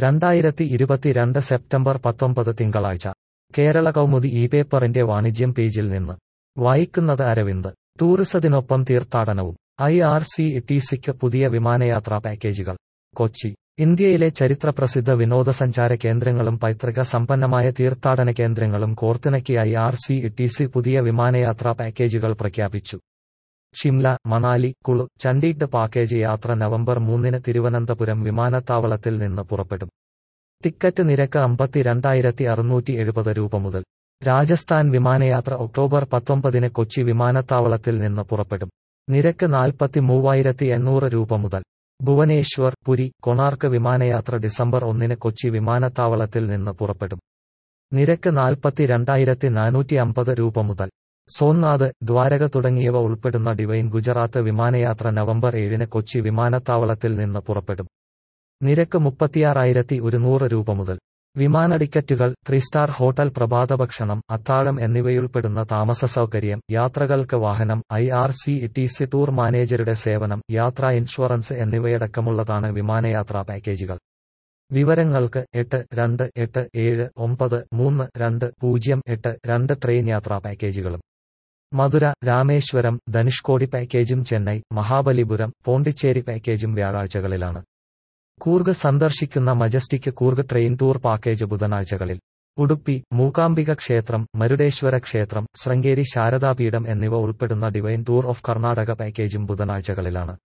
രണ്ടായിരത്തി ഇരുപത്തിരണ്ട് സെപ്റ്റംബർ പത്തൊമ്പത് തിങ്കളാഴ്ച കേരള കൗമുദി ഈ പേപ്പറിന്റെ വാണിജ്യം പേജിൽ നിന്ന് വായിക്കുന്നത് അരവിന്ദ് ടൂറിസത്തിനൊപ്പം തീർത്ഥാടനവും ഐ ആർ സി ടി സിക്ക് പുതിയ വിമാനയാത്രാ പാക്കേജുകൾ കൊച്ചി ഇന്ത്യയിലെ ചരിത്രപ്രസിദ്ധ വിനോദസഞ്ചാര കേന്ദ്രങ്ങളും പൈതൃക സമ്പന്നമായ തീർത്ഥാടന കേന്ദ്രങ്ങളും കോർത്തിണക്കി I R C T C പുതിയ വിമാനയാത്രാ പാക്കേജുകൾ പ്രഖ്യാപിച്ചു ഷിംല മണാലി കുളു ചണ്ഡീഗഡ് പാക്കേജ് യാത്ര നവംബർ മൂന്നിന് തിരുവനന്തപുരം വിമാനത്താവളത്തിൽ നിന്ന് പുറപ്പെടും ടിക്കറ്റ് നിരക്ക് അമ്പത്തിരണ്ടായിരത്തി അറുന്നൂറ്റി എഴുപത് രൂപ മുതൽ രാജസ്ഥാൻ വിമാനയാത്ര ഒക്ടോബർ പത്തൊമ്പതിന് കൊച്ചി വിമാനത്താവളത്തിൽ നിന്ന് പുറപ്പെടും നിരക്ക് നാൽപ്പത്തി മൂവായിരത്തി എണ്ണൂറ് രൂപ മുതൽ ഭുവനേശ്വർ പുരി കൊണാർക്ക് വിമാനയാത്ര ഡിസംബർ ഒന്നിന് കൊച്ചി വിമാനത്താവളത്തിൽ നിന്ന് പുറപ്പെടും നിരക്ക് നാൽപ്പത്തി രണ്ടായിരത്തി നാനൂറ്റി അമ്പത് രൂപ മുതൽ സോംനാഥ് ദ്വാരക തുടങ്ങിയവ ഉൾപ്പെടുന്ന ഡിവൈൻ ഗുജറാത്ത് വിമാനയാത്ര നവംബർ ഏഴിന് കൊച്ചി വിമാനത്താവളത്തിൽ നിന്ന് പുറപ്പെടും നിരക്ക് മുപ്പത്തിയാറായിരത്തി ഒരുന്നൂറ് രൂപ മുതൽ വിമാന ടിക്കറ്റുകൾ ത്രീ സ്റ്റാർ ഹോട്ടൽ പ്രഭാതഭക്ഷണം അത്താഴം എന്നിവയുൾപ്പെടുന്ന താമസ സൗകര്യം യാത്രകൾക്ക് വാഹനം I R C T C tour മാനേജരുടെ സേവനം യാത്രാ ഇൻഷുറൻസ് എന്നിവയടക്കമുള്ളതാണ് വിമാനയാത്രാ പാക്കേജുകൾ വിവരങ്ങൾക്ക് എട്ട് രണ്ട് എട്ട് ഏഴ് ഒമ്പത് മൂന്ന് രണ്ട് പൂജ്യം എട്ട് രണ്ട് ട്രെയിൻ യാത്രാ പാക്കേജുകളും മധുര രാമേശ്വരം ധനുഷ്കോടി പാക്കേജും ചെന്നൈ മഹാബലിപുരം പോണ്ടിച്ചേരി പാക്കേജും വ്യാഴാഴ്ചകളിലാണ് കൂർഗ് സന്ദർശിക്കുന്ന majestic Coorg train tour package ബുധനാഴ്ചകളിൽ ഉടുപ്പി മൂകാംബിക ക്ഷേത്രം മരുടേശ്വര ക്ഷേത്രം ശൃംഗേരി ശാരദാപീഠം എന്നിവ ഉൾപ്പെടുന്ന ഡിവൈൻ ടൂർ ഓഫ് കർണാടക പാക്കേജും ബുധനാഴ്ചകളിലാണ്